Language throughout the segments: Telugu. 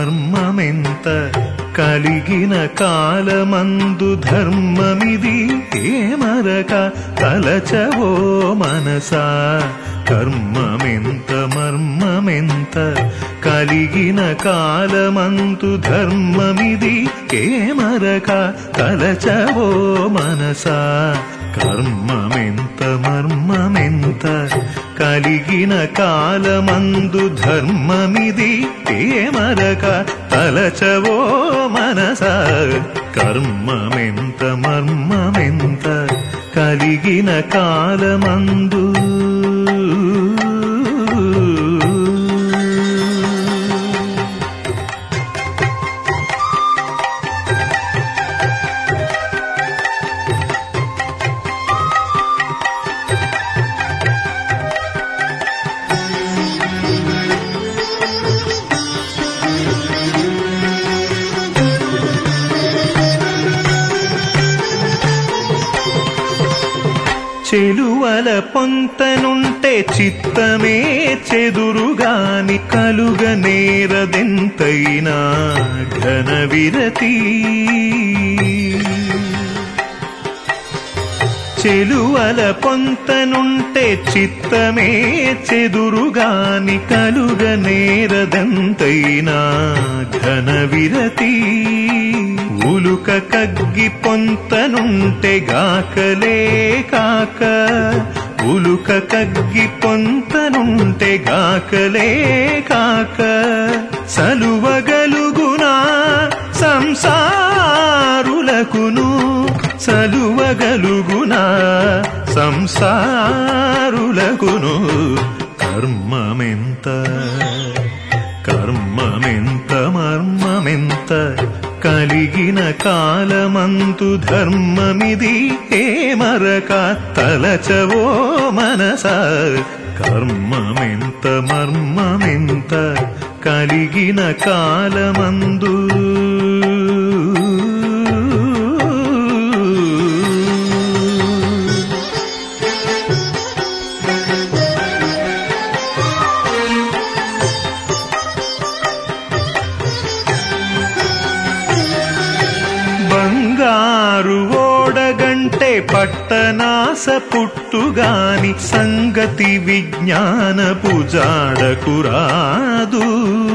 మర్మమెంత కలిగిన కాలమందు ధర్మమిది ఏమరక తలచవో మనసా కర్మమెంత మర్మమెంత కలిగిన కాలమందు ధర్మమిది ఏమరక తలచవో మనసా కర్మమెంత మర్మమెంత కలిగిన కాలమందు ధర్మమిది ఏమరక తలచవో మనస కర్మమెంత మర్మమెంత కలిగిన కాలమందు చెలువల పొంతనుంటే చిత్తమే చెదురుగాని కలుగ నేరదెంతైనా ఘన విరతి చెలువల పొంతనుంటే చిత్తమే చెదురుగాని కలుగ నేరదంతైనా ఘన విరతి ఉలుక కగ్గి పొంతనుంటే గాకలే కాక ఉలుక కగ్గి పొంతనుంటే గాకలే కాక సలువగలుగునా సంసారులకును సలువగలుగునా సంసారులకును కర్మమెంత కర్మమెంత మర్మమెంత కలిగిన కాలమంతు ధర్మమిది ఏమరక తలచవో మనస కర్మమెంత మర్మమెంత కలిగిన కాలమందు బంగారు ఓడగంటే పట్టనాస పుట్టుగాని సంగతి విజ్ఞానపు జాడకురాదు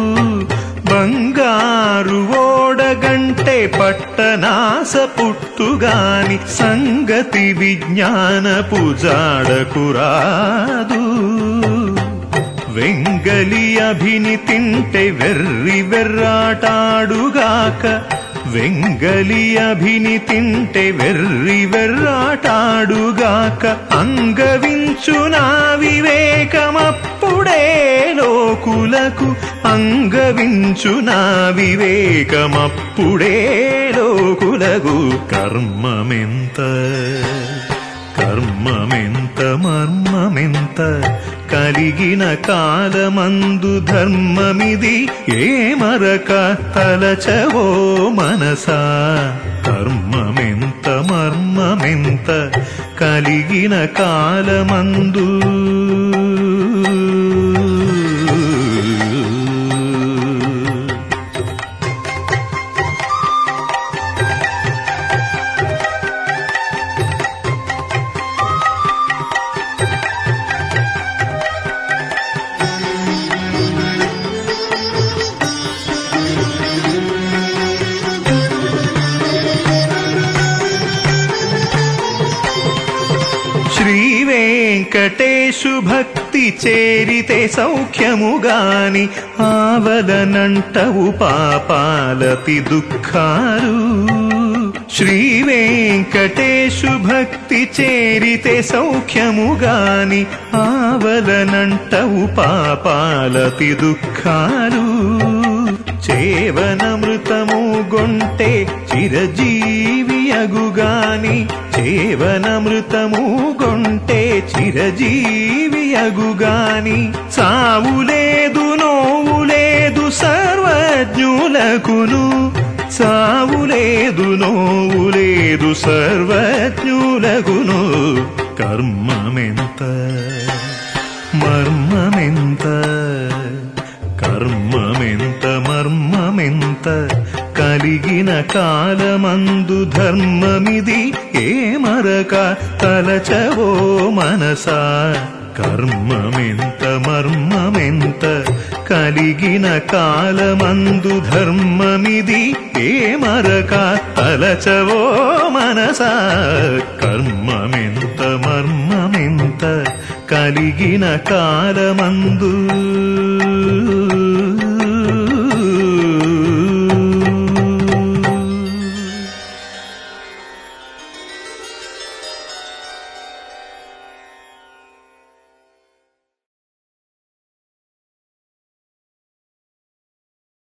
బంగారు ఓడగంటే పట్టనాస పుట్టుగాని సంగతి విజ్ఞానపు జాడకురాదు వెంగలి అభిని తింటే వెర్రి వెర్రాటాడుగాక వెంగలి అభిని తింటే వెర్రి వెర్రాటాడుగాక అంగవించునా వివేకమప్పుడే లోకులకు అంగవించునా వివేకమప్పుడే లోకులకు కర్మమెంత కర్మమెంత మర్మమెంత కలిగిన కాలమందు ధర్మమిది ఏమరక తలచవో మనసా కర్మమెంత మర్మమెంత కలిగిన కాలమందు శ్రీ వెంకటేశు భక్తి చేరితే సౌఖ్యముగాని ఆవలనంటవు పాపాలతి దుఃఖాలు శ్రీ వెంకటేశు భక్తి చేరితే సౌఖ్యముగాని ఆవలనంటవు పాపాలతి దుఃఖాలు చేవనమృతము గొంటే చిరజీవి అగుగాని చేవనమృతము గొంటే చిరజీవి అగుగాని చావు లేదు నోవు లేదు సర్వజ్ఞులకును చావు లేదు నోవు లేదు సర్వజ్ఞులకును కర్మమెంత మర్మమెంత కర్మమెంత మర్మమెంత కర్మమెంత కలిగిన కాలమందు ధర్మమిది ఏమరక తలచవో మనసా కర్మమెంత మర్మమెంత కలిగిన కాలమందు ధర్మమిది ఏమరక తలచవో మనసా కర్మమెంత మర్మమెంత కలిగిన కాలమందు